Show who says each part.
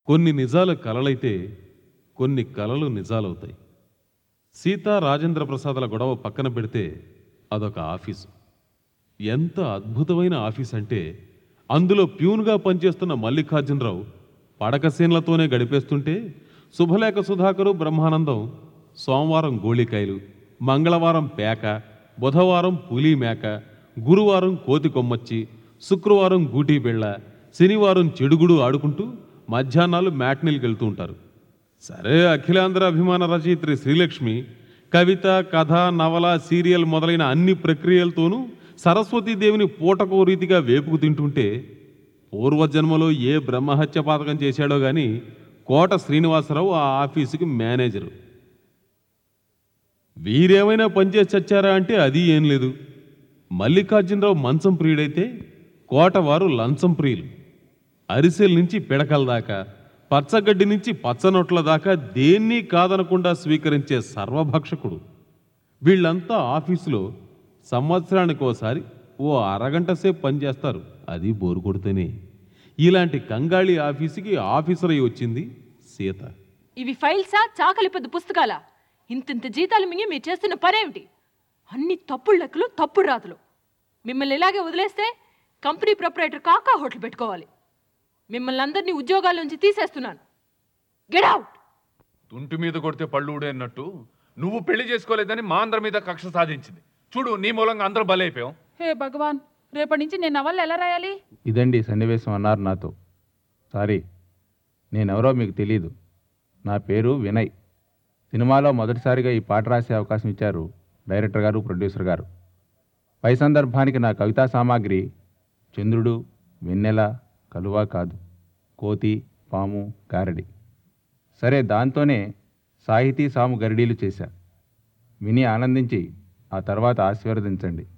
Speaker 1: కొన్ని నిజాలు కలలైతే కొన్ని కలలు నిజాలవుతాయి సీతా రాజేంద్ర ప్రసాదుల గొడవ పక్కన పెడితే అదొక ఆఫీసు ఎంత అద్భుతమైన ఆఫీస్ అంటే అందులో ప్యూన్గా పనిచేస్తున్న మల్లికార్జునరావు పడక సీన్లతోనే గడిపేస్తుంటే శుభలేఖ సుధాకరు బ్రహ్మానందం సోమవారం గోళికాయలు మంగళవారం పేక బుధవారం పులి మేక గురువారం కోతి కొమ్మచ్చి శుక్రవారం గూటీ బిళ్ళ శనివారం చెడుగుడు ఆడుకుంటూ మధ్యాహ్నాలు మ్యాట్నీలకు వెళ్తూ ఉంటారు సరే అఖిలాంధ్ర అభిమాన రచయిత్రి శ్రీలక్ష్మి కవిత కథ నవల సీరియల్ మొదలైన అన్ని ప్రక్రియలతోనూ సరస్వతీదేవిని పూటకో రీతిగా వేపుకు తింటుంటే పూర్వజన్మలో ఏ బ్రహ్మహత్య పాతకం చేశాడో గాని కోట శ్రీనివాసరావు ఆ ఆఫీసుకి మేనేజరు వీరేమైనా పనిచేసి చచ్చారా అంటే అది ఏం లేదు మల్లికార్జునరావు మంచం ప్రియుడైతే కోటవారు లంచం ప్రియులు అరిసెల నుంచి పిడకల దాకా పచ్చగడ్డి నుంచి పచ్చనొట్ల దాకా దేన్ని కాదనకుండా స్వీకరించే సర్వభక్షకుడు వీళ్ళంతా ఆఫీసులో సంవత్సరానికి ఓసారి ఓ అరగంట సేపు పనిచేస్తారు అది బోరు కొడితేనే ఇలాంటి కంగాళి ఆఫీసుకి ఆఫీసర్ అయి వచ్చింది సీత
Speaker 2: ఇవి ఫైల్సా చాకలి పెద్ద పుస్తకాల ఇంతింత జీతాలు మింగి మీరు చేస్తున్న పనేమిటి అన్ని తప్పుడు లెక్కలు తప్పుడు రాతలు మిమ్మల్ని ఇలాగే వదిలేస్తే కంపెనీ ప్రొపరేటర్ కాకా హోటల్ పెట్టుకోవాలి మిమ్మల్ని అందరినీ ఉద్యోగాల నుంచి తీసేస్తున్నాను గెట్ అవుట్
Speaker 3: తుంటి మీద కొడితే పళ్ళు ఊడేన్నట్టు నువ్వు పెళ్లి చేసుకోలేదని మా అందరి మీద కక్ష సాధించింది చూడు నీ మూలంగా అందరూ బలైపోయాం
Speaker 4: హే భగవాన్ రేపటి నుంచి నేను నవళ్ళు ఎలా రాయాలి
Speaker 5: ఇదండి సన్నివేశం అన్నారు నాతో సారీ నేనెవరో మీకు తెలీదు నా పేరు వినయ్ సినిమాలో మొదటిసారిగా ఈ పాట రాసే అవకాశం ఇచ్చారు డైరెక్టర్ గారు ప్రొడ్యూసర్ గారు పై సందర్భానికి నా కవితా సామాగ్రి చంద్రుడు వెన్నెల కలువ కాదు కోతి పాము గారడి సరే దాంతోనే సాహితీ సాము గరిడీలు చేశా విని ఆనందించి ఆ తర్వాత ఆశీర్వదించండి